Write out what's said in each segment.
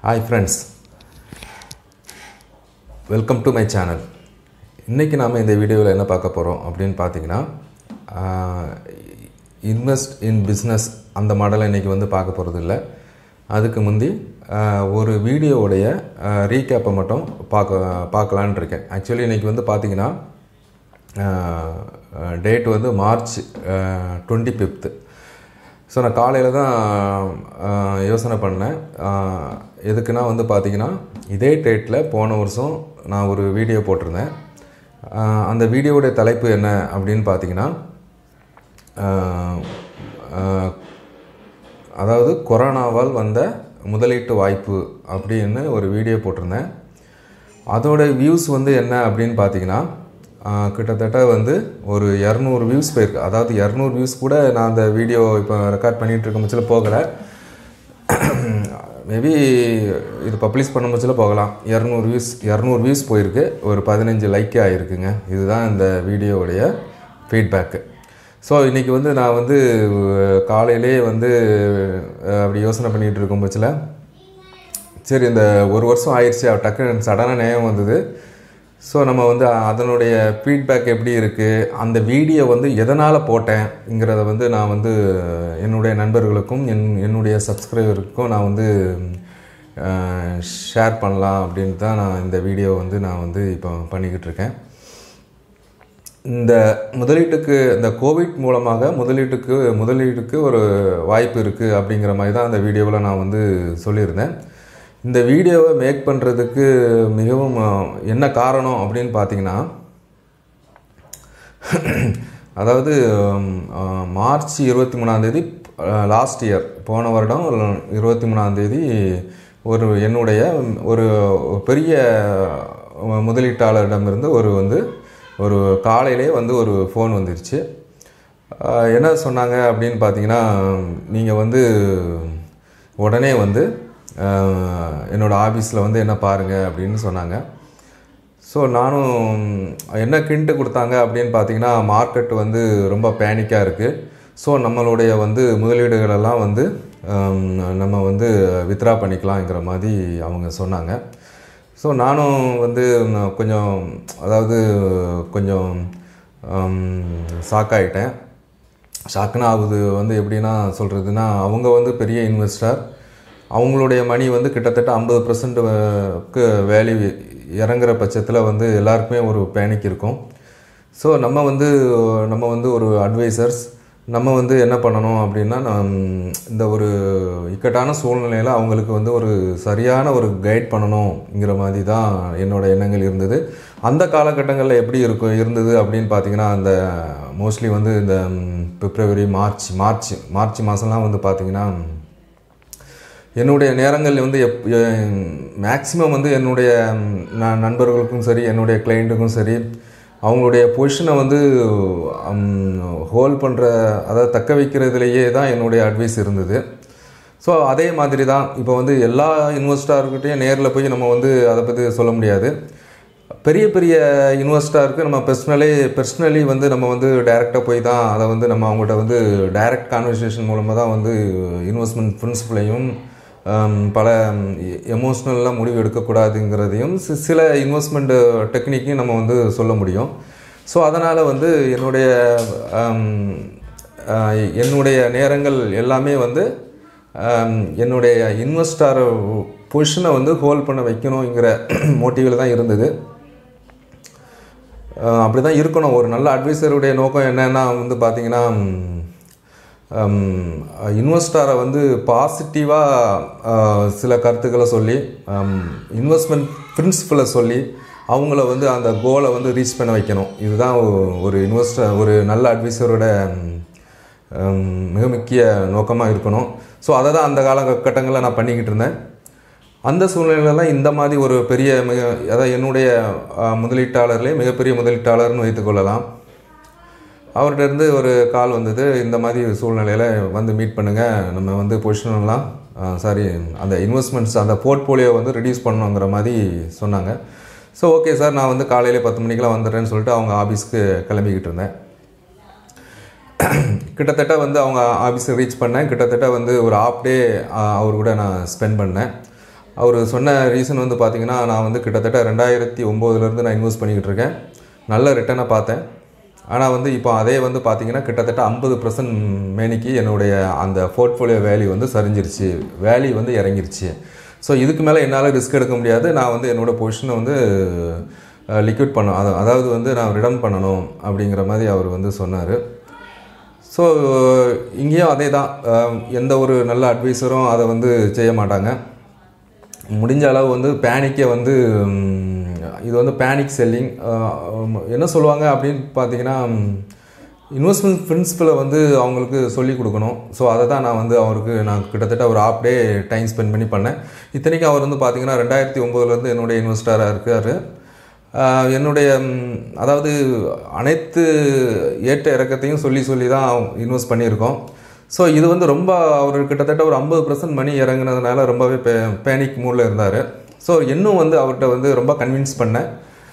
hi friends welcome to my channel இன்றைக்கி நாம் இந்த வீடியோவில் என்ன பார்க்க போகிறோம் அப்படின்னு பார்த்தீங்கன்னா இன்வெஸ்ட் இன் பிஸ்னஸ் அந்த மாடலை இன்றைக்கி வந்து பார்க்க போகிறது இல்லை அதுக்கு முந்தி ஆஹ், ஒரு வீடியோவுடைய ரீகேப்பை மட்டும் பார்க்க பார்க்கலான்னு இருக்கேன் ஆக்சுவலி இன்றைக்கி வந்து பார்த்தீங்கன்னா டேட் வந்து மார்ச் டுவெண்ட்டி ஃபிஃப்த்து ஸோ நான் காலையில் தான் ஆஹ், யோசனை பண்ணேன் ஆஹ், எதுக்குன்னா வந்து பார்த்தீங்கன்னா இதே டேட்டில் போன வருஷம் நான் ஒரு வீடியோ போட்டிருந்தேன் ஆஹ், அந்த வீடியோவுடைய தலைப்பு என்ன அப்படின்னு பார்த்தீங்கன்னா ஆஹ், ஆஹ், அதாவது கொரோனாவால் வந்த முதலீட்டு வாய்ப்பு அப்படின்னு ஒரு வீடியோ போட்டிருந்தேன் அதோட வியூஸ் வந்து என்ன அப்படின்னு பார்த்தீங்கன்னா ஆஹ், கிட்டத்தட்ட வந்து ஒரு இரநூறு வியூஸ் போயிருக்கு அதாவது இரநூறு வியூஸ் கூட நான் அந்த வீடியோ இப்போ ரெக்கார்ட் பண்ணிகிட்டு இருக்க பட்சத்தில் போகலை மேபி இது பப்ளிஷ் பண்ண பட்சத்தில் போகலாம் இரநூறு வியூஸ் இரநூறு வியூஸ் போயிருக்கு ஒரு பதினஞ்சு லைக்கே ஆகிருக்குங்க இதுதான் இந்த வீடியோவுடைய ஃபீட்பேக்கு ஸோ இன்றைக்கி வந்து நான் வந்து காலையிலே வந்து அஹ், அப்படி யோசனை பண்ணிகிட்டு இருக்கும் பட்சத்தில் சரி இந்த ஒரு வருஷம் ஆயிடுச்சு டக்குன்னு சடனாக நேரம் வந்தது ஸோ நம்ம வந்து அதனுடைய ஃபீட்பேக் எப்படி இருக்குது அந்த வீடியோ வந்து எதனால் போட்டேங்கிறத வந்து நான் வந்து என்னுடைய நண்பர்களுக்கும் என் என்னுடைய சப்ஸ்கிரைபருக்கும் நான் வந்து ஷேர் பண்ணலாம் அப்படின்னு தான் நான் இந்த வீடியோ வந்து நான் வந்து இப்போ பண்ணிக்கிட்டு இருக்கேன் இந்த முதலீட்டுக்கு இந்த கோவிட் மூலமாக முதலீட்டுக்கு முதலீட்டுக்கு ஒரு வாய்ப்பு இருக்குது அப்படிங்கிற மாதிரி தான் அந்த வீடியோவில் நான் வந்து சொல்லியிருந்தேன் இந்த வீடியோவை மேக் பண்ணுறதுக்கு மிகவும் அஹ், என்ன காரணம் அப்படின்னு பார்த்தீங்கன்னா அதாவது உம், அஹ், மார்ச் இருபத்தி மூணாந்தேதி லாஸ்ட் இயர் போன வருடம் இருபத்தி மூணாந்தேதி ஒரு என்னுடைய ஒரு பெரிய முதலீட்டாளரிடமிருந்து ஒரு வந்து ஒரு காலையிலே வந்து ஒரு ஃபோன் வந்துருச்சு ஆஹ் என்ன சொன்னாங்க அப்படின்னு பார்த்தீங்கன்னா நீங்கள் வந்து உடனே வந்து ஆஹ் என்னோட ஆஃபீஸில் வந்து என்ன பாருங்கள் அப்படின்னு சொன்னாங்க ஸோ நானும் என்ன கிண்ட்டு கொடுத்தாங்க அப்படின்னு பார்த்தீங்கன்னா மார்க்கெட் வந்து ரொம்ப பேனிக்காக இருக்குது ஸோ நம்மளுடைய வந்து முதலீடுகளெல்லாம் வந்து ஆம், நம்ம வந்து வித்ரா பண்ணிக்கலாங்கிற மாதிரி அவங்க சொன்னாங்க ஸோ நானும் வந்து ம், கொஞ்சம் அதாவது கொஞ்சம் ஷாக் ஷாக்குனா ஆகுது வந்து எப்படின்னா சொல்கிறதுனா அவங்க வந்து பெரிய இன்வெஸ்டர் அவங்களுடைய மணி வந்து கிட்டத்தட்ட ஐம்பது பர்சன்ட்டுக்கு வேல்யூ இறங்குற பட்சத்தில் வந்து எல்லாருக்குமே ஒரு பேனிக் இருக்கும் ஸோ நம்ம வந்து நம்ம வந்து ஒரு அட்வைசர்ஸ் நம்ம வந்து என்ன பண்ணணும் அப்படின்னா நம் இந்த ஒரு இக்கட்டான சூழ்நிலையில் அவங்களுக்கு வந்து ஒரு சரியான ஒரு கைட் பண்ணணுங்கிற மாதிரி தான் என்னோட எண்ணங்கள் இருந்தது அந்த காலகட்டங்களில் எப்படி இருக்கும் இருந்தது அப்படின்னு பார்த்தீங்கன்னா அந்த மோஸ்ட்லி வந்து இந்த ம், பிப்ரவரி மார்ச் மார்ச் மார்ச் மாதம்லாம் வந்து பார்த்தீங்கன்னா என்னுடைய நேரங்கள் வந்து எப் மேக்ஸிமம் வந்து என்னுடைய ம், ந- நண்பர்களுக்கும் சரி என்னுடைய கிளைண்ட்டுக்கும் சரி அவங்களுடைய பொசிஷனை வந்து ஹோல்ட் பண்ணுற அதாவது தக்க வைக்கிறதுலையே தான் என்னுடைய அட்வைஸ் இருந்தது ஸோ அதே மாதிரி தான் இப்போ வந்து எல்லா இன்வெஸ்டார்கிட்டையும் நேரில் போய் நம்ம வந்து அதை பற்றி சொல்ல முடியாது பெரிய பெரிய இன்வெஸ்டாருக்கு நம்ம பர்சனலி பர்சனலி வந்து நம்ம வந்து டைரெக்டாக போய் தான் அதை வந்து நம்ம அவங்கள்ட்ட வந்து டைரக்ட் கான்வர்சேஷன் மூலமாக தான் வந்து இன்வெஸ்ட்மெண்ட் பிரின்சிபலையும் பல எமோஷ்னல்லாம் முடிவு எடுக்கக்கூடாதுங்கிறதையும் சி- சில இன்வெஸ்ட்மெண்ட் டெக்னிக்கையும் நம்ம வந்து சொல்ல முடியும் ஸோ அதனால் வந்து என்னுடைய ஆம், ஆஹ், என்னுடைய நேரங்கள் எல்லாமே வந்து ஆம், என்னுடைய இன்வெஸ்டார் பொசிஷனை வந்து ஹோல்ட் பண்ண வைக்கணுங்கிற மோட்டிவில் தான் இருந்தது அப்படி தான் இருக்கணும் ஒரு நல்ல அட்வைசருடைய நோக்கம் என்னன்னா வந்து பார்த்தீங்கன்னா இன்வெஸ்டாரை வந்து பாசிட்டிவாக சில கருத்துக்களை சொல்லி இன்வெஸ்ட்மெண்ட் பிரின்சிபலை சொல்லி அவங்கள வந்து அந்த கோலை வந்து ரீச் பண்ண வைக்கணும் இதுதான் ஒ- ஒரு இன்வெஸ்டர் ஒரு நல்ல அட்வைசரோட ம், மிக முக்கிய நோக்கமாக இருக்கணும் ஸோ அதை தான் அந்த காலகட்டங்களில் நான் பண்ணிக்கிட்டு இருந்தேன் அந்த சூழ்நிலையிலலாம் இந்த மாதிரி ஒரு பெரிய மிக அதாவது என்னுடைய அஹ், முதலீட்டாளர்லேயே மிகப்பெரிய முதலீட்டாளர்னு வைத்துக்கொள்ளலாம் அவர்கிட்ட இருந்து ஒரு கால் வந்தது இந்த மாதிரி சூழ்நிலையில் வந்து மீட் பண்ணுங்கள் நம்ம வந்து பொசிஷனெல்லாம் சாரி அந்த இன்வெஸ்ட்மெண்ட்ஸ் அந்த போர்ட்ஃபோலியோ வந்து ரெடியூஸ் பண்ணணுங்கிற மாதிரி சொன்னாங்க ஸோ ஓகே சார் நான் வந்து காலையிலே பத்து மணிக்கெலாம் வந்துடுறேன்னு சொல்லிட்டு அவங்க ஆஃபீஸ்க்கு கிளம்பிக்கிட்டு இருந்தேன் கிட்டத்தட்ட வந்து அவங்க ஆஃபீஸை ரீச் பண்ணேன் கிட்டத்தட்ட வந்து ஒரு ஆஃப் டே அவர் கூட நான் ஸ்பெண்ட் பண்ணேன் அவர் சொன்ன ரீசன் வந்து பார்த்தீங்கன்னா நான் வந்து கிட்டத்தட்ட ரெண்டாயிரத்தி ஒம்போதுலேருந்து நான் இன்வெஸ்ட் பண்ணிக்கிட்டு இருக்கேன் நல்ல ரிட்டர்னை பார்த்தேன் ஆனால் வந்து இப்போ அதே வந்து பார்த்தீங்கன்னா கிட்டத்தட்ட ஐம்பது பர்சன்ட் மேனிக்கு என்னுடைய அந்த போர்ட்ஃபோலியோ வேல்யூ வந்து சரிஞ்சிருச்சு வேல்யூ வந்து இறங்கிருச்சு ஸோ இதுக்கு மேலே என்னால் ரிஸ்க் எடுக்க முடியாது நான் வந்து என்னோடய பொசிஷனை வந்து லிக்விட் பண்ண அத- அதாவது வந்து நான் ரிடம் பண்ணணும் அப்படிங்கிற மாதிரி அவர் வந்து சொன்னார் ஸோ இங்கேயும் அதே தான் அஹ், எந்த ஒரு நல்ல அட்வைஸரும் அதை வந்து செய்ய மாட்டாங்க முடிஞ்ச அளவு வந்து பேனிக்கை வந்து ம், இது வந்து பேனிக் செல்லிங் என்ன சொல்லுவாங்க அப்படின்னு பார்த்தீங்கன்னா இன்வெஸ்ட்மெண்ட் பிரின்சிபலை வந்து அவங்களுக்கு சொல்லி கொடுக்கணும் ஸோ அதை தான் நான் வந்து அவருக்கு நான் கிட்டத்தட்ட ஒரு ஆஃப் டே டைம் ஸ்பெண்ட் பண்ணி பண்ணேன் இத்தனைக்கும் அவர் வந்து பார்த்தீங்கன்னா ரெண்டாயிரத்தி ஒம்போதுலேருந்து என்னுடைய இன்வெஸ்டராக இருக்கார் ஆஹ் என்னுடைய ம், அதாவது அனைத்து ஏற்ற இறக்கத்தையும் சொல்லி சொல்லி தான் இன்வெஸ்ட் பண்ணியிருக்கோம் ஸோ இது வந்து ரொம்ப அவர் கிட்டத்தட்ட ஒரு ஐம்பது பர்சன்ட் மணி இறங்குனதுனால ரொம்பவே பே பேனிக் மூடில் இருந்தார் ஸோ இன்னும் வந்து அவர்கிட்ட வந்து ரொம்ப கன்வின்ஸ் பண்ணேன்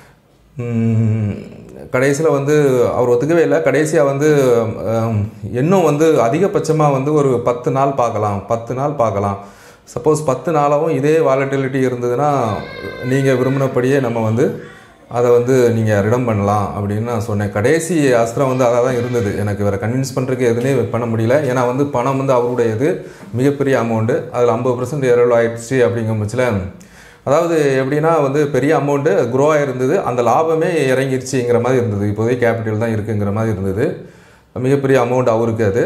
கடைசியில் வந்து அவர் ஒத்துக்கவே இல்லை கடைசியாக வந்து ஹம், இன்னும் வந்து அதிகபட்சமாக வந்து ஒரு பத்து நாள் பார்க்கலாம் பத்து நாள் பார்க்கலாம் சப்போஸ் பத்து நாளாகவும் இதே வாலட்டிலிட்டி இருந்ததுன்னா நீங்கள் விரும்பினபடியே நம்ம வந்து அதை வந்து நீங்கள் ரிடம் பண்ணலாம் அப்படின்னு நான் சொன்னேன் கடைசி அஸ்திரம் வந்து அதாக தான் இருந்தது எனக்கு வேறு கன்வின்ஸ் பண்ணுறதுக்கு எதுவுமே பண்ண முடியல ஏன்னா வந்து பணம் வந்து அவருடையது மிகப்பெரிய அமௌண்ட்டு அதில் ஐம்பது பர்சன்ட் இரவு ஆயிடுச்சு அப்படிங்கிற பட்சத்தில் அதாவது எப்படின்னா வந்து பெரிய அமௌண்ட்டு க்ரோ ஆகிருந்தது அந்த லாபமே இறங்கிருச்சுங்கிற மாதிரி இருந்தது இப்போதே கேபிட்டல் தான் இருக்குங்கிற மாதிரி இருந்தது மிகப்பெரிய அமௌண்ட் அவருக்கு அது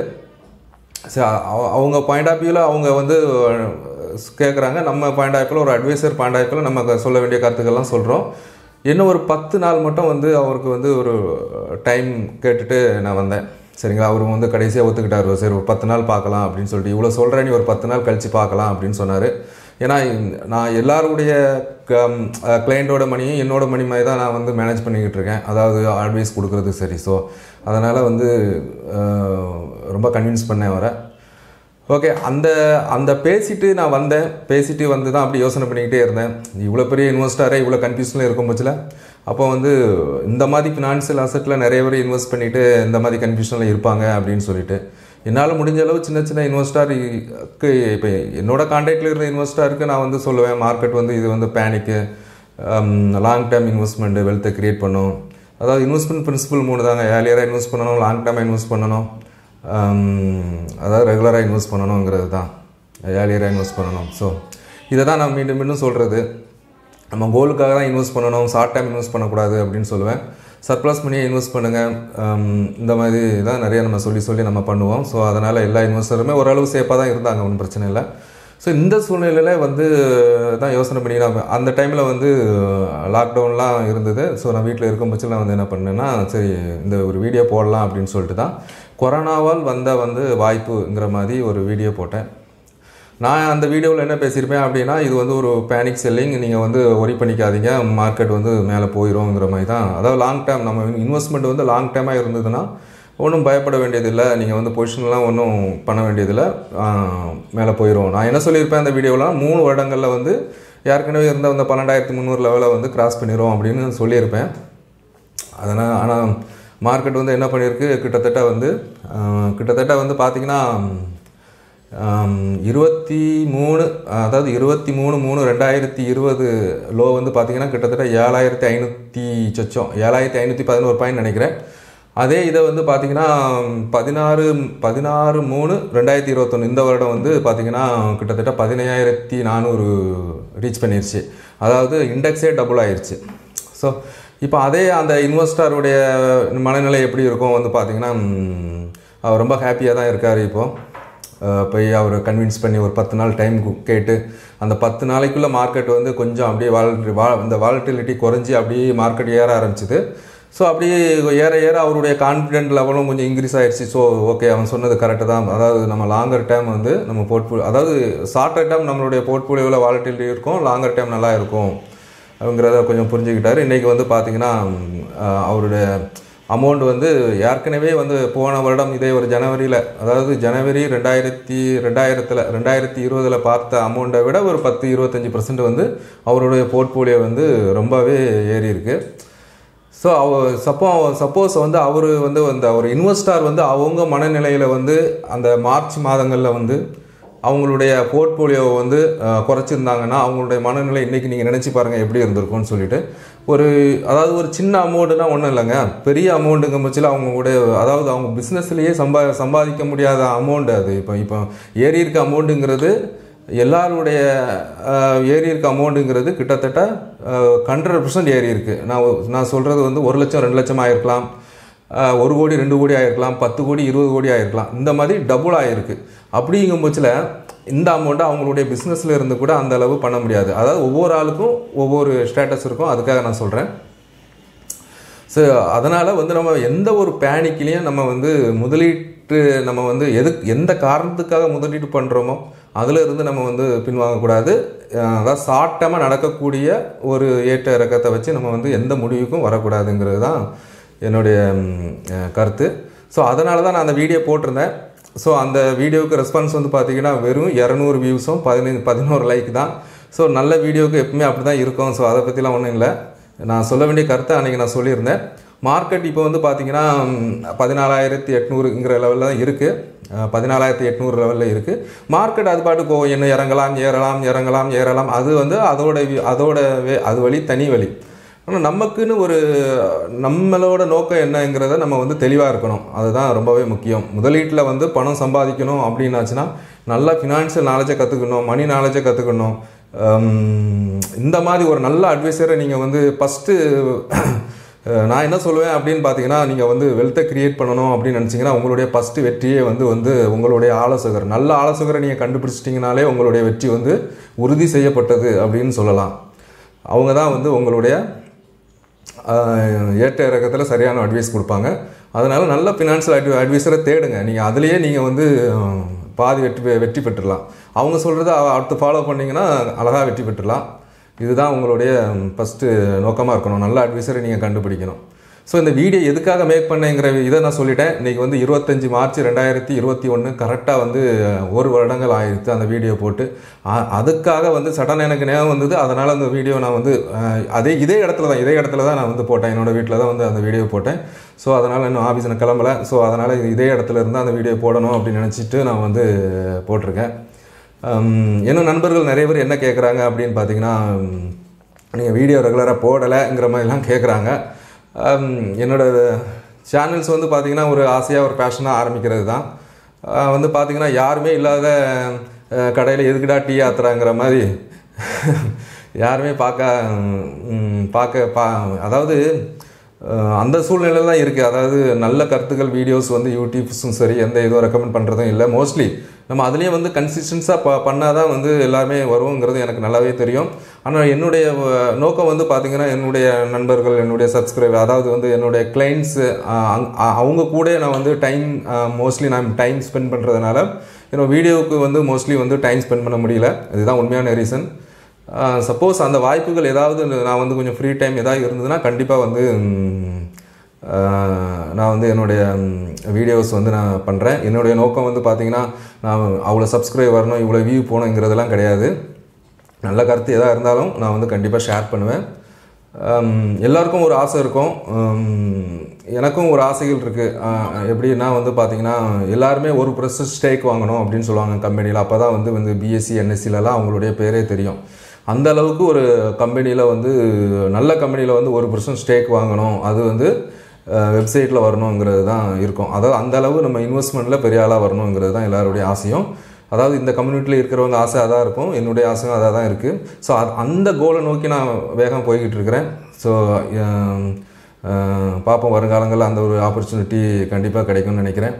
சரி அவ- அவங்க பாயிண்ட் ஆஃப் வியூவில் அவங்க வந்து கேட்குறாங்க நம்ம பாயிண்ட் ஆஃப் வியூவில் ஒரு அட்வைசர் பாயிண்ட் ஆஃப் வியூவில் நம்ம சொல்ல வேண்டிய கருத்துக்கள்லாம் சொல்கிறோம் இன்னும் ஒரு பத்து நாள் மட்டும் வந்து அவருக்கு வந்து ஒரு டைம் கேட்டுட்டு நான் வந்தேன் சரிங்களா அவர் வந்து கடைசியாக ஒத்துக்கிட்டார் சரி ஒரு பத்து நாள் பார்க்கலாம் அப்படின்னு சொல்லிட்டு இவ்வளோ சொல்கிறேன் நீ ஒரு பத்து நாள் கழித்து பார்க்கலாம் அப்படின்னு சொன்னார் ஏன்னா இந்த- நான் எல்லாருடைய கிளைண்ட்டோட மணியும் என்னோட மணி மாதிரி தான் நான் வந்து மேனேஜ் பண்ணிக்கிட்டு இருக்கேன் அதாவது அட்வைஸ் கொடுக்குறது சரி ஸோ அதனால் வந்து அஹ், ரொம்ப கன்வின்ஸ் பண்ணேன் அவரை ஓகே அந்த அந்த பேசிட்டு நான் வந்தேன் பேசிட்டு வந்து தான் அப்படி யோசனை பண்ணிக்கிட்டே இருந்தேன் இவ்வளோ பெரிய இன்வெஸ்டரே இவ்வளோ கன்ஃபியூஷனில் இருக்கும் பட்சத்தில் அப்போ வந்து இந்த மாதிரி ஃபினான்ஷியல் அசெட்டில் நிறைய பேர் இன்வெஸ்ட் பண்ணிவிட்டு இந்த மாதிரி கன்ஃபியூஷனில் இருப்பாங்க அப்படின்னு சொல்லிட்டு என்னால் முடிஞ்ச அளவு சின்ன சின்ன இன்வெஸ்டருக்கு இப்போ என்னோட கான்டாக்டில் இருந்த இன்வெஸ்டருக்கு நான் வந்து சொல்லுவேன் மார்க்கெட் வந்து இது வந்து பேனிக்கு லாங் டேர்ம் இன்வெஸ்ட்மெண்ட்டு வெல்த்தை க்ரியேட் பண்ணும் அதாவது இன்வெஸ்ட்மெண்ட் பிரின்சிபல் மூணு தாங்க ஏர்லியராக இன்வெஸ்ட் பண்ணணும் லாங் டேர்மாக இன்வெஸ்ட் பண்ணணும் ஆம், அதாவது ரெகுலராக இன்வெஸ்ட் பண்ணணுங்கிறது தான் ஏர்லியராக இன்வெஸ்ட் பண்ணணும் ஸோ இதை தான் நான் மீண்டும் மீண்டும் சொல்கிறது நம்ம கோலுக்காக தான் இன்வெஸ்ட் பண்ணணும் ஷார்ட் டைம் இன்வெஸ்ட் பண்ணக்கூடாது அப்படின்னு சொல்லுவேன் சர்ப்ளஸ் மணியை இன்வெஸ்ட் பண்ணுங்கள் இந்த மாதிரி தான் நிறைய நம்ம சொல்லி சொல்லி நம்ம பண்ணுவோம் ஸோ அதனால் எல்லா இன்வெஸ்டருமே ஓரளவு சேஃபாக தான் இருந்தாங்க ஒன்றும் பிரச்சனை இல்லை ஸோ இந்த சூழ்நிலையில் வந்து தான் யோசனை பண்ணி நான் அந்த டைமில் வந்து லாக்டவுன்லாம் இருந்தது ஸோ நான் வீட்டில் இருக்கும் பட்சத்தில் வந்து என்ன பண்ணேன்னா சரி இந்த ஒரு வீடியோ போடலாம் அப்படின்னு சொல்லிட்டு தான் கொரோனாவால் வந்த வந்து வாய்ப்புங்கிற மாதிரி ஒரு வீடியோ போட்டேன் நான் அந்த வீடியோவில் என்ன பேசியிருப்பேன் அப்படின்னா இது வந்து ஒரு பேனிக் செல்லிங் நீங்கள் வந்து ஒரி பண்ணிக்காதீங்க மார்க்கெட் வந்து மேலே போயிடும்ங்கிற மாதிரி தான் அதாவது லாங் டேர்ம் நம்ம இன்வெஸ்ட்மெண்ட் வந்து லாங் டேர்மாக இருந்ததுன்னா ஒன்றும் பயப்பட வேண்டியதில்லை நீங்கள் வந்து பொசிஷன்லாம் ஒன்றும் பண்ண வேண்டியதில்லை மேலே போயிடும் நான் என்ன சொல்லியிருப்பேன் அந்த வீடியோவில் மூணு வருடங்களில் வந்து ஏற்கனவே இருந்த அந்த பன்னெண்டாயிரத்தி முந்நூறு லெவலில் வந்து கிராஸ் பண்ணிடும் அப்படின்னு சொல்லியிருப்பேன் அதனால் ஆனால் மார்க்கெட் வந்து என்ன பண்ணியிருக்கு கிட்டத்தட்ட வந்து ஆஹ், கிட்டத்தட்ட வந்து பார்த்திங்கன்னா இருபத்தி மூணு அதாவது இருபத்தி மூணு மூணு ரெண்டாயிரத்தி இருபது லோ வந்து பார்த்திங்கன்னா கிட்டத்தட்ட ஏழாயிரத்தி ஐநூற்றி சொச்சம் ஏழாயிரத்தி ஐநூற்றி பதினோரு பாயிண்ட் நினைக்கிறேன் அதே இதை வந்து பார்த்திங்கன்னா பதினாறு பதினாறு மூணு ரெண்டாயிரத்தி இருபத்தொன்று இந்த வருடம் வந்து பார்த்திங்கன்னா கிட்டத்தட்ட பதினையாயிரத்தி நானூறு ரீச் பண்ணிருச்சு அதாவது இண்டெக்ஸே டபுள் ஆயிருச்சு ஸோ இப்போ அதே அந்த இன்வெஸ்டருடைய மனநிலை எப்படி இருக்கும் வந்து பார்த்திங்கன்னா ம், அவர் ரொம்ப ஹாப்பியாக தான் இருக்கார் இப்போது போய் அவர் கன்வின்ஸ் பண்ணி ஒரு பத்து நாள் டைம் கேட்டு அந்த பத்து நாளைக்குள்ளே மார்க்கெட் வந்து கொஞ்சம் அப்படியே வால் வா இந்த வாலட்டிலிட்டி குறைஞ்சி அப்படியே மார்க்கெட் ஏற ஆரம்பிச்சுது ஸோ அப்படியே ஏற ஏற அவருடைய கான்ஃபிடென்ட் லெவலும் கொஞ்சம் இன்க்ரீஸ் ஆயிடுச்சு ஸோ ஓகே அவன் சொன்னது கரெக்டு தான் அதாவது நம்ம லாங்கர் டைம் வந்து நம்ம போர்ட்ஃபோலியோ அதாவது ஷார்ட்டர் டைம் நம்மளுடைய போர்ட்ஃபோலியோவில் வாலட்டிலிட்டி இருக்கும் லாங்கர் டைம் நல்லா இருக்கும் அப்படிங்கிறத கொஞ்சம் புரிஞ்சுக்கிட்டாரு இன்றைக்கி வந்து பார்த்திங்கன்னா அஹ், அவருடைய அமௌண்ட் வந்து ஏற்கனவே வந்து போன வருடம் இதே ஒரு ஜனவரியில் அதாவது ஜனவரி ரெண்டாயிரத்தி ரெண்டாயிரத்தில் ரெண்டாயிரத்தி இருபதில் பார்த்த அமௌண்ட்டை விட ஒரு பத்து இருபத்தஞ்சி பர்சன்ட் வந்து அவருடைய போர்ட்ஃபோலியோ வந்து ரொம்பவே ஏறி இருக்கு ஸோ அவ சப்போ சப்போஸ் வந்து அவர் வந்து அந்த ஒரு இன்வெஸ்டார் வந்து அவங்க மனநிலையில் வந்து அந்த மார்ச் மாதங்களில் வந்து அவங்களுடைய போர்ட்போலியோவை வந்து அஹ், குறைச்சிருந்தாங்கன்னா அவங்களுடைய மனநிலை இன்றைக்கி நீங்கள் நினச்சி பாருங்கள் எப்படி இருந்திருக்கும்னு சொல்லிட்டு ஒரு அதாவது ஒரு சின்ன அமௌண்ட்டுனா ஒன்றும் இல்லைங்க பெரிய அமௌண்ட்டுங்க பட்சத்தில் அவங்களுடைய அதாவது அவங்க பிஸ்னஸ்லேயே சம்பா சம்பாதிக்க முடியாத அமௌண்ட் அது இப்போ இப்போ ஏறி இருக்க அமௌண்ட்டுங்கிறது எல்லாருடைய அஹ், ஏறி இருக்க அமௌண்ட்டுங்கிறது கிட்டத்தட்ட ஹண்ட்ரட் பர்சன்ட் ஏறி இருக்குது நான் ஒ- நான் சொல்கிறது வந்து ஒரு லட்சம் ரெண்டு லட்சம் ஆயிருக்கலாம் அஹ், ஒரு கோடி ரெண்டு கோடி ஆயிருக்கலாம் பத்து கோடி இருபது கோடி ஆயிருக்கலாம் இந்த மாதிரி டபுள் ஆயிருக்கு அப்படிங்கும் பட்சத்தில் இந்த அமௌண்ட்டை அவங்களுடைய பிஸ்னஸில் இருந்து கூட அந்த அளவு பண்ண முடியாது அதாவது ஒவ்வொரு ஆளுக்கும் ஒவ்வொரு ஸ்டேட்டஸ் இருக்கும் அதுக்காக நான் சொல்கிறேன் ஸோ அதனால் வந்து நம்ம எந்த ஒரு பேனிக்லேயும் நம்ம வந்து முதலீட்டு நம்ம வந்து எது எந்த காரணத்துக்காக முதலீடு பண்ணுறோமோ அதில் இருந்து நம்ம வந்து பின்வாங்கக்கூடாது அஹ் அதாவது சாட்டமாக நடக்கக்கூடிய ஒரு ஏற்ற இறக்கத்தை வச்சு நம்ம வந்து எந்த முடிவுக்கும் வரக்கூடாதுங்கிறது தான் என்னுடைய ம், அஹ், கருத்து ஸோ அதனால தான் நான் அந்த வீடியோ போட்டிருந்தேன் ஸோ அந்த வீடியோவுக்கு ரெஸ்பான்ஸ் வந்து பார்த்தீங்கன்னா வெறும் இரநூறு வியூஸும் பதினஞ்சு பதினோரு லைக் தான் ஸோ நல்ல வீடியோவுக்கு எப்பவுமே அப்படி தான் இருக்கும் ஸோ அதை பற்றிலாம் ஒன்றும் இல்லை நான் சொல்ல வேண்டிய கருத்தை அன்றைக்கி நான் சொல்லியிருந்தேன் மார்க்கெட் இப்போ வந்து பார்த்தீங்கன்னா பதினாலாயிரத்தி எட்நூறுங்கிற லெவலில் தான் இருக்குது பதினாலாயிரத்தி எட்நூறு லெவலில் இருக்குது மார்க்கெட் அது பாட்டு போகும் இன்னும் இறங்கலாம் ஏறலாம் இறங்கலாம் ஏறலாம் அது வந்து அதோட வி- அதோட வே அது வழி தனி வழி ஆனால் நமக்குன்னு ஒரு நம்மளோட நோக்கம் என்னங்கிறத நம்ம வந்து தெளிவாக இருக்கணும் அதுதான் ரொம்பவே முக்கியம் முதலீட்டில் வந்து பணம் சம்பாதிக்கணும் அப்படின்னாச்சுன்னா நல்லா ஃபினான்ஷியல் நாலேஜை கற்றுக்கணும் மணி நாலேஜை கற்றுக்கணும் இந்த மாதிரி ஒரு நல்ல அட்வைசரை நீங்கள் வந்து ஃபஸ்ட்டு நான் என்ன சொல்லுவேன் அப்படின்னு பார்த்தீங்கன்னா நீங்கள் வந்து வெல்த்தை கிரியேட் பண்ணணும் அப்படின்னு நினச்சிங்கன்னா உங்களுடைய ஃபஸ்ட்டு வெற்றியே வந்து வந்து உங்களுடைய ஆலோசகர் நல்ல ஆலோசகரை நீங்கள் கண்டுபிடிச்சிட்டிங்கனாலே உங்களுடைய வெற்றி வந்து உறுதி செய்யப்பட்டது அப்படின்னு சொல்லலாம் அவங்க தான் வந்து உங்களுடைய ஆஹ், ஏற்ற இறக்கத்தில் சரியான அட்வைஸ் கொடுப்பாங்க அதனால் நல்ல ஃபினான்ஷியல் அட்வை அட்வைஸரை தேடுங்க நீங்கள் அதுலேயே நீங்கள் வந்து ஆஹ், பாதி வெற்றி பெ- வெற்றி பெற்றுடலாம் அவங்க சொல்கிறத அடுத்து ஃபாலோ பண்ணிங்கன்னா அழகாக வெற்றி பெற்றுடலாம் இதுதான் உங்களுடைய ஃபஸ்ட்டு நோக்கமாக இருக்கணும் நல்ல அட்வைஸரை நீங்கள் கண்டுபிடிக்கணும் ஸோ இந்த வீடியோ எதுக்காக மேக் பண்ணேங்கிற இதை நான் சொல்லிட்டேன் இன்றைக்கி வந்து இருபத்தஞ்சி மார்ச் ரெண்டாயிரத்தி இருபத்தி ஒன்று கரெக்டாக வந்து ஒரு வருடங்கள் ஆயிடுத்து அந்த வீடியோ போட்டு அ- அதுக்காக வந்து சடன் எனக்கு ஞாபகம் வந்தது அதனால் அந்த வீடியோ நான் வந்து அஹ், அதே இதே இடத்துல தான் இதே இடத்துல தான் நான் வந்து போட்டேன் என்னோடய வீட்டில் தான் வந்து அந்த வீடியோ போட்டேன் ஸோ அதனால் இன்னும் ஆஃபீஸ் நான் கிளம்பல ஸோ அதனால் இதே இடத்துல இருந்து அந்த வீடியோ போடணும் அப்படின்னு நினச்சிட்டு நான் வந்து போட்டிருக்கேன் ஹம், இன்னும் நண்பர்கள் நிறைய பேர் என்ன கேட்குறாங்க அப்படின்னு பார்த்தீங்கன்னா நீங்கள் வீடியோ ரெகுலராக போடலைங்கிற மாதிரிலாம் கேட்குறாங்க ஹம், என்னோட சேனல்ஸ் வந்து பார்த்தீங்கன்னா ஒரு ஆசையாக ஒரு பேஷனாக ஆரம்பிக்கிறது தான் அஹ், வந்து பார்த்தீங்கன்னா யாருமே இல்லாத கடையில் எதுக்குடா டீ ஆத்துறாங்கிற மாதிரி யாருமே பார்க்க ம், பார்க்க பா அதாவது அஹ் அந்த சூழ்நிலை தான் இருக்குது அதாவது நல்ல கருத்துக்கள் வீடியோஸ் வந்து யூடியூப்ஸும் சரி எந்த இதுவும் ரெக்கமெண்ட் பண்ணுறதும் இல்லை மோஸ்ட்லி நம்ம அதுலேயும் வந்து கன்சிஸ்டன்ஸாக ப பண்ணால் தான் வந்து எல்லாமே வருங்கிறது எனக்கு நல்லாவே தெரியும் ஆனால் என்னுடைய அஹ், நோக்கம் வந்து பார்த்திங்கன்னா என்னுடைய நண்பர்கள் என்னுடைய சப்ஸ்கிரைபர் அதாவது வந்து என்னுடைய கிளைண்ட்ஸு அவங்க கூட நான் வந்து டைம் மோஸ்ட்லி நான் டைம் ஸ்பெண்ட் பண்ணுறதுனால என்னோட வீடியோவுக்கு வந்து மோஸ்ட்லி வந்து டைம் ஸ்பெண்ட் பண்ண முடியல இதுதான் உண்மையான ரீசன் சப்போஸ் அந்த வாய்ப்புகள் ஏதாவது நான் வந்து கொஞ்சம் ஃப்ரீ டைம் ஏதாவது இருந்ததுன்னா கண்டிப்பாக வந்து ம், ஆஹ், நான் வந்து என்னுடைய வீடியோஸ் வந்து நான் பண்ணுறேன் என்னுடைய நோக்கம் வந்து பார்த்திங்கன்னா நான் அவ்வளோ சப்ஸ்கிரைப் வரணும் இவ்வளோ வியூ போகணுங்கிறதெல்லாம் கிடையாது நல்ல கருத்து எதாக இருந்தாலும் நான் வந்து கண்டிப்பாக ஷேர் பண்ணுவேன் ஹம், எல்லாருக்கும் ஒரு ஆசை இருக்கும் ஹம், எனக்கும் ஒரு ஆசைகள் இருக்குது எப்படின்னா வந்து பார்த்திங்கன்னா எல்லாருமே ஒரு ப்ரெஸ் ஸ்டேக் வாங்கணும் அப்படின்னு சொல்லுவாங்க கம்பெனியில் அப்போ தான் வந்து வந்து பிஎஸ்சி என்எஸ்சிலலாம் அவங்களுடைய பேரே தெரியும் அந்த அளவுக்கு ஒரு கம்பெனியில் வந்து நல்ல கம்பெனியில் வந்து ஒரு பர்சன்ட் ஸ்டேக் வாங்கணும் அது வந்து வெப்சைட்டில் வரணுங்கிறது தான் இருக்கும் அதாவது அந்த அளவு நம்ம இன்வெஸ்ட்மெண்ட்டில் பெரிய ஆளாக வரணுங்கிறது தான் எல்லாருடைய ஆசையும் அதாவது இந்த கம்யூனிட்டியில் இருக்கிறவங்க ஆசை அதாக இருக்கும் என்னுடைய ஆசையும் அதாக தான் இருக்குது ஸோ அது அந்த கோலை நோக்கி நான் வேகம் போய்கிட்டு இருக்கிறேன் ஸோ பார்ப்போம் வருங்காலங்களில் அந்த ஒரு ஆப்பர்ச்சுனிட்டி கண்டிப்பாக கிடைக்கும்னு நினைக்கிறேன்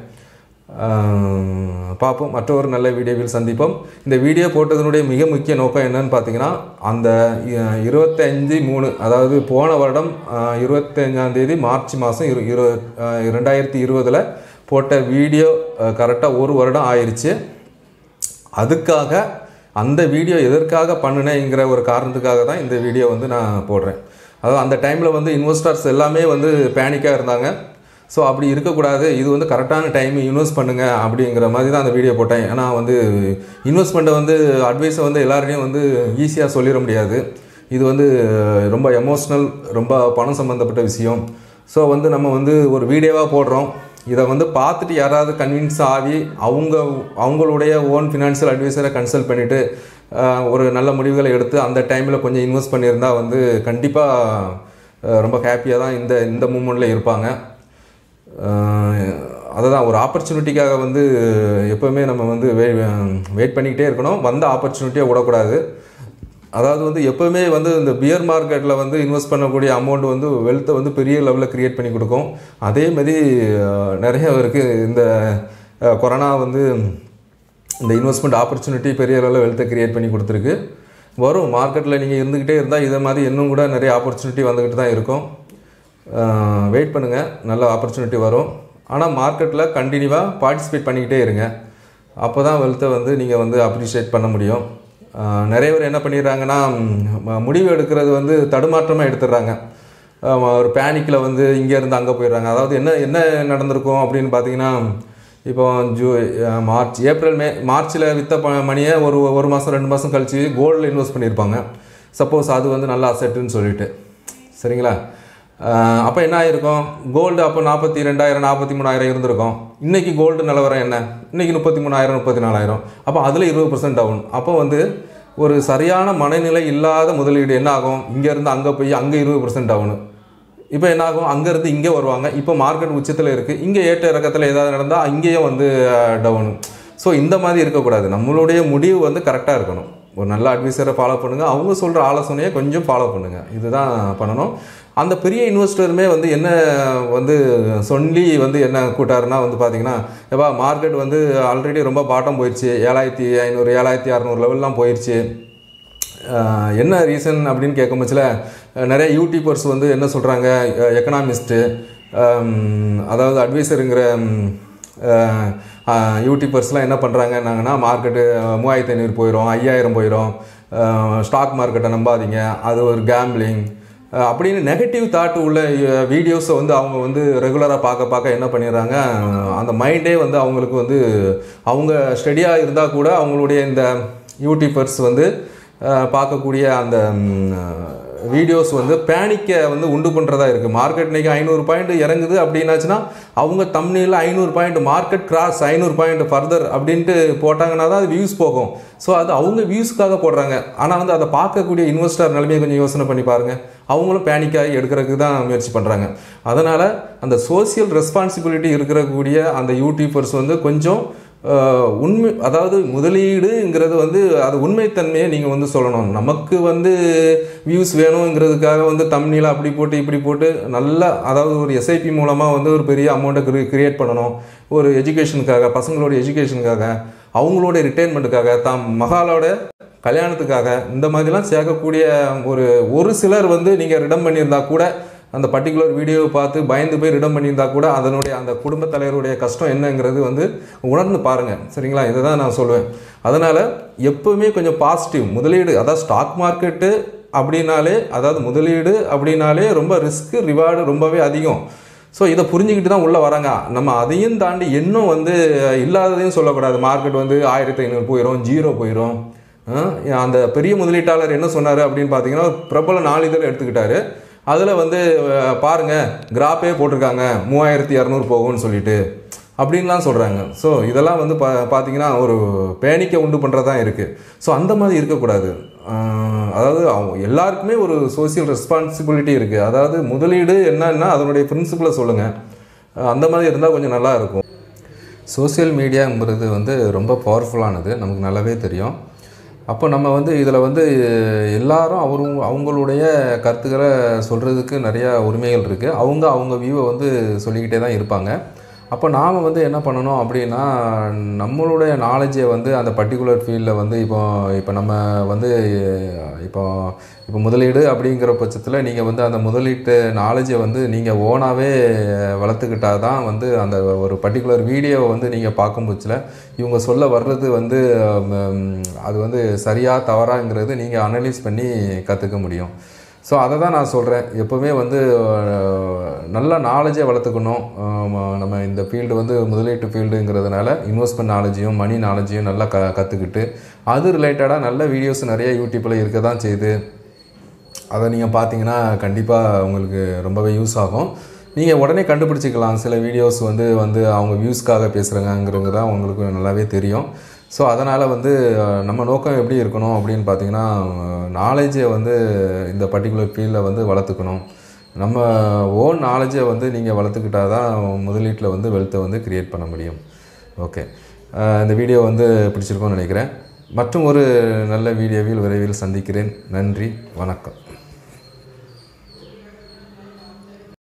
ஆஹ் பார்ப்போம் மற்றொரு நல்ல வீடியோவில் சந்திப்போம் இந்த வீடியோ போட்டதனுடைய மிக முக்கிய நோக்கம் என்னன்னு பார்த்தீங்கன்னா அந்த அஹ், இருபத்தஞ்சு மூணு அதாவது போன வருடம் ஆஹ், இருபத்தஞ்சாம் தேதி மார்ச் மாதம் இரு இரு ஆஹ், ரெண்டாயிரத்தி இருபதில் போட்ட வீடியோ கரெக்டாக ஒரு வருடம் ஆயிடுச்சு அதுக்காக அந்த வீடியோ எதற்காக பண்ணினேங்கிற ஒரு காரணத்துக்காக தான் இந்த வீடியோ வந்து நான் போடுறேன் அதாவது அந்த டைமில் வந்து இன்வெஸ்டர்ஸ் எல்லாமே வந்து பேனிக்காக இருந்தாங்க ஸோ அப்படி இருக்கக்கூடாது இது வந்து கரெக்டான டைம் இன்வெஸ்ட் பண்ணுங்க அப்படிங்கிற மாதிரி தான் அந்த வீடியோ போட்டேன் ஏன்னா வந்து இன்வெஸ்ட்மெண்ட்டை வந்து அட்வைஸை வந்து எல்லாரையும் வந்து ஈஸியாக சொல்லிட முடியாது இது வந்து ரொம்ப எமோஷ்னல் ரொம்ப பணம் சம்மந்தப்பட்ட விஷயம் ஸோ வந்து நம்ம வந்து ஒரு வீடியோவாக போடுறோம் இதை வந்து பார்த்துட்டு யாராவது கன்வின்ஸ் ஆகி அவங்க அவங்களுடைய ஓன் ஃபினான்ஷியல் அட்வைசரை கன்சல்ட் பண்ணிவிட்டு ஒரு நல்ல முடிவுகளை எடுத்து அந்த டைமில் கொஞ்சம் இன்வெஸ்ட் பண்ணியிருந்தா வந்து கண்டிப்பாக ரொம்ப ஹாப்பியாக தான் இந்த இந்த மூமெண்ட்டில் இருப்பாங்க அதுதான் ஒரு ஆப்பர்ச்சுனிட்டிக்காக வந்து எப்போவுமே நம்ம வந்து வெ வெயிட் பண்ணிக்கிட்டே இருக்கணும் வந்த ஆப்பர்ச்சுனிட்டியை விடக்கூடாது அதாவது வந்து எப்போவுமே வந்து இந்த பியர் மார்க்கெட்டில் வந்து இன்வெஸ்ட் பண்ணக்கூடிய அமௌண்ட் வந்து வெல்த்தை வந்து பெரிய லெவலில் க்ரியேட் பண்ணி கொடுக்கும் அதே மாதிரி அஹ், நிறைய இருக்குது இந்த அஹ், கொரோனா வந்து இந்த இன்வெஸ்ட்மெண்ட் ஆப்பர்ச்சுனிட்டி பெரிய லெவலில் வெல்த்தை க்ரியேட் பண்ணி கொடுத்துருக்கு வரும் மார்க்கெட்டில் நீங்கள் இருந்துக்கிட்டே இருந்தால் இதை மாதிரி இன்னும் கூட நிறைய ஆப்பர்ச்சுனிட்டி வந்துக்கிட்டு தான் இருக்கும் வெயிட் பண்ணுங்கள் நல்ல ஆப்பர்ச்சுனிட்டி வரும் ஆனால் மார்க்கெட்டில் கண்டினியூவாக பார்ட்டிசிபேட் பண்ணிக்கிட்டே இருங்க அப்போ தான் வெல்த்தை வந்து நீங்கள் வந்து அப்ரிஷியேட் பண்ண முடியும் ஆஹ் நிறைய பேர் என்ன பண்ணிடுறாங்கன்னா ம், முடிவு எடுக்கிறது வந்து தடுமாற்றமாக எடுத்துடுறாங்க ஆஹ் ஒரு பேனிக்கில் வந்து இங்கேருந்து அங்கே போயிடுறாங்க அதாவது என்ன என்ன நடந்திருக்கும் அப்படின்னு பார்த்தீங்கன்னா இப்போ ஜூ அஹ் மார்ச் ஏப்ரல் மே மார்ச்சில் வித்த ப மணியை ஒரு ஒரு மாதம் ரெண்டு மாதம் கழிச்சு கோல்டில் இன்வெஸ்ட் பண்ணியிருப்பாங்க சப்போஸ் அது வந்து நல்ல அசெட்டுன்னு சொல்லிட்டு சரிங்களா அப்போ என்ன ஆயிருக்கும் கோல்டு அப்போ நாற்பத்தி ரெண்டாயிரம் நாற்பத்தி மூணாயிரம் இருந்திருக்கும் இன்றைக்கி கோல்டு நிலவரம் என்ன இன்றைக்கி முப்பத்தி மூணாயிரம் முப்பத்தி நாலாயிரம் அப்போ அதில் இருபது பர்சன்ட் டவுன் அப்போ வந்து ஒரு சரியான மனநிலை இல்லாத முதலீடு என்ன ஆகும் இங்கேருந்து அங்கே போய் அங்கே இருபது பர்சன்ட் டவுனு இப்போ என்ன ஆகும் அங்கேருந்து இங்கே வருவாங்க இப்போ மார்க்கெட் உச்சத்தில் இருக்குது இங்கே ஏற்ற இறக்கத்தில் ஏதாவது நடந்தால் அங்கேயும் வந்து டவுனு ஸோ இந்த மாதிரி இருக்கக்கூடாது நம்மளுடைய முடிவு வந்து கரெக்டாக இருக்கணும் ஒரு நல்ல அட்வைசரை ஃபாலோ பண்ணுங்கள் அவங்க சொல்கிற ஆலோசனையை கொஞ்சம் ஃபாலோ பண்ணுங்கள் இதுதான் பண்ணணும் அந்த பெரிய இன்வெஸ்டருமே வந்து என்ன வந்து சொல்லி வந்து என்ன கூட்டாருன்னா வந்து பார்த்தீங்கன்னா எப்பா மார்க்கெட் வந்து ஆல்ரெடி ரொம்ப பாட்டம் போயிடுச்சு ஏழாயிரத்தி ஐநூறு ஏழாயிரத்தி அறநூறு லெவல்லாம் போயிடுச்சு ஆஹ் என்ன ரீசன் அப்படின்னு கேட்கும் பட்சத்தில் நிறைய யூடியூபர்ஸ் வந்து என்ன சொல்கிறாங்க எக்கனாமிஸ்ட்டு அதாவது அட்வைசருங்கிற யூடியூபர்ஸ்லாம் என்ன பண்ணுறாங்கன்னாங்கன்னா மார்க்கெட்டு மூவாயிரத்தி ஐநூறு போயிடும் ஐயாயிரம் போயிடும் ஸ்டாக் மார்க்கெட்டை நம்பாதீங்க அது ஒரு கேம்பிளிங் அப்படின்னு நெகட்டிவ் தாட் உள்ள வீடியோஸை வந்து அவங்க வந்து ரெகுலராக பார்க்க பார்க்க என்ன பண்ணிடுறாங்க அந்த மைண்டே வந்து அவங்களுக்கு வந்து அவங்க ஸ்டடியாக இருந்தால் கூட அவங்களுடைய இந்த யூடியூபர்ஸ் வந்து அஹ், பார்க்கக்கூடிய அந்த வீடியோஸ் வந்து பேனிக்கை வந்து உண்டு பண்ணுறதா இருக்குது மார்க்கெட் இன்னைக்கு ஐநூறு பாயிண்ட் இறங்குது அப்படின்னாச்சுன்னா அவங்க தம்னியில் ஐநூறு பாயிண்ட் மார்க்கெட் கிராஸ் ஐநூறு பாயிண்ட் ஃபர்தர் அப்படின்ட்டு போட்டாங்கன்னா தான் அது வியூஸ் போகும் ஸோ அது அவங்க வியூஸ்க்காக போடுறாங்க ஆனால் வந்து அதை பார்க்கக்கூடிய இன்வெஸ்டர் நிலைமையை கொஞ்சம் யோசனை பண்ணி பாருங்கள் அவங்களும் பேனிக்காகி எடுக்கிறதுக்கு தான் முயற்சி பண்ணுறாங்க அதனால் அந்த சோசியல் ரெஸ்பான்சிபிலிட்டி இருக்கக்கூடிய அந்த யூடியூபர்ஸ் வந்து கொஞ்சம் அஹ், உண்மை அதாவது முதலீடுங்கிறது வந்து அது உண்மைத்தன்மையை நீங்கள் வந்து சொல்லணும் நமக்கு வந்து வியூஸ் வேணுங்கிறதுக்காக வந்து தம்னியில் அப்படி போட்டு இப்படி போட்டு நல்ல அதாவது ஒரு எஸ்ஐபி மூலமாக வந்து ஒரு பெரிய அமௌண்ட்டை கிரியேட் பண்ணணும் ஒரு எஜுகேஷனுக்காக பசங்களோட எஜுகேஷனுக்காக அவங்களோட ரிட்டைர்மெண்ட்டுக்காக தாம் மகாலோட கல்யாணத்துக்காக இந்த மாதிரிலாம் சேர்க்கக்கூடிய ஒரு ஒரு சிலர் வந்து நீங்கள் ரிடம் பண்ணியிருந்தா கூட அந்த பர்டிகுலர் வீடியோவை பார்த்து பயந்து போய் ரிடம் பண்ணியிருந்தா கூட அதனுடைய அந்த குடும்பத் தலைவருடைய கஷ்டம் என்னங்கிறது வந்து உணர்ந்து பாருங்கள் சரிங்களா இதை தான் நான் சொல்லுவேன் அதனால் எப்பவுமே கொஞ்சம் பாசிட்டிவ் முதலீடு அதாவது ஸ்டாக் மார்க்கெட்டு அப்படின்னாலே அதாவது முதலீடு அப்படின்னாலே ரொம்ப ரிஸ்க்கு ரிவார்டு ரொம்பவே அதிகம் ஸோ இதை புரிஞ்சுக்கிட்டு தான் உள்ளே வராங்க நம்ம அதையும் தாண்டி இன்னும் வந்து இல்லாததையும் சொல்லக்கூடாது மார்க்கெட் வந்து ஆயிரத்தி ஐநூறு போயிடும் ஜீரோ போயிடும் அஹ் அந்த பெரிய முதலீட்டாளர் என்ன சொன்னார் அப்படின்னு பார்த்தீங்கன்னா பிரபல நாளிதழ் எடுத்துக்கிட்டாரு அதில் வந்து அஹ், பாருங்க கிராப்பே போட்டிருக்காங்க மூவாயிரத்தி இரநூறு போகும்னு சொல்லிட்டு அப்படின்லாம் சொல்கிறாங்க ஸோ இதெல்லாம் வந்து பா பார்த்தீங்கன்னா ஒரு பேனிக்கை உண்டு பண்ணுறதா இருக்குது ஸோ அந்த மாதிரி இருக்கக்கூடாது அஹ், அதாவது அவங்க எல்லாருக்குமே ஒரு சோசியல் ரெஸ்பான்சிபிலிட்டி இருக்குது அதாவது முதலீடு என்னன்னா அதனுடைய பிரின்சிபலை சொல்லுங்கள் அந்த மாதிரி இருந்தால் கொஞ்சம் நல்லா இருக்கும் சோஷியல் மீடியாங்கிறது வந்து ரொம்ப பவர்ஃபுல்லானது நமக்கு நல்லாவே தெரியும் அப்போ நம்ம வந்து இதில் வந்து எல்லாரும் அவரும் அவங்களுடைய கருத்துக்களை சொல்கிறதுக்கு நிறையா உரிமைகள் இருக்குது அவங்க அவங்க வியூவை வந்து சொல்லிக்கிட்டே தான் இருப்பாங்க அப்போ நாம் வந்து என்ன பண்ணணும் அப்படின்னா நம்மளுடைய நாலேஜை வந்து அந்த பர்டிகுலர் ஃபீல்டில் வந்து இப்போ இப்போ நம்ம வந்து இப்போ இப்போ முதலீடு அப்படிங்கிற பட்சத்தில் நீங்கள் வந்து அந்த முதலீட்டு நாலேஜை வந்து நீங்கள் ஓனாகவே வளர்த்துக்கிட்டா தான் வந்து அந்த ஒரு பர்டிகுலர் வீடியோவை வந்து நீங்கள் பார்க்கும் பட்சத்தில் இவங்க சொல்ல வர்றது வந்து ம், அது வந்து சரியா தவறாங்கிறது நீங்கள் அனலைஸ் பண்ணி கற்றுக்க முடியும் ஸோ அதை தான் நான் சொல்கிறேன் எப்போவுமே வந்து அஹ், நல்ல நாலேஜை வளர்த்துக்கணும் ஆமா, நம்ம இந்த ஃபீல்டு வந்து முதலீட்டு ஃபீல்டுங்கிறதுனால இன்வெஸ்ட்மெண்ட் நாலேஜையும் மணி நாலேஜையும் நல்லா க கற்றுக்கிட்டு அது ரிலேட்டடாக நல்ல வீடியோஸ் நிறைய யூடியூப்பில் இருக்க தான் செய்யுது அதை நீங்கள் பார்த்தீங்கன்னா கண்டிப்பாக உங்களுக்கு ரொம்பவே யூஸ் ஆகும் நீங்கள் உடனே கண்டுபிடிச்சிக்கலாம் சில வீடியோஸ் வந்து வந்து அவங்க வியூஸ்க்காக பேசுகிறாங்கங்கிறது தான் உங்களுக்கு நல்லாவே தெரியும் ஸோ அதனால் வந்து அஹ், நம்ம நோக்கம் எப்படி இருக்கணும் அப்படின்னு பார்த்தீங்கன்னா நாலேஜை வந்து இந்த பர்டிகுலர் ஃபீல்டில் வந்து வளர்த்துக்கணும் நம்ம ஓன் நாலேஜை வந்து நீங்கள் வளர்த்துக்கிட்டா தான் முதலீட்டில் வந்து வெல்த்தை வந்து க்ரியேட் பண்ண முடியும் ஓகே அஹ், இந்த வீடியோ வந்து பிடிச்சிருக்கோன்னு நினைக்கிறேன் மற்றும் ஒரு நல்ல வீடியோவில் விரைவில் சந்திக்கிறேன் நன்றி வணக்கம்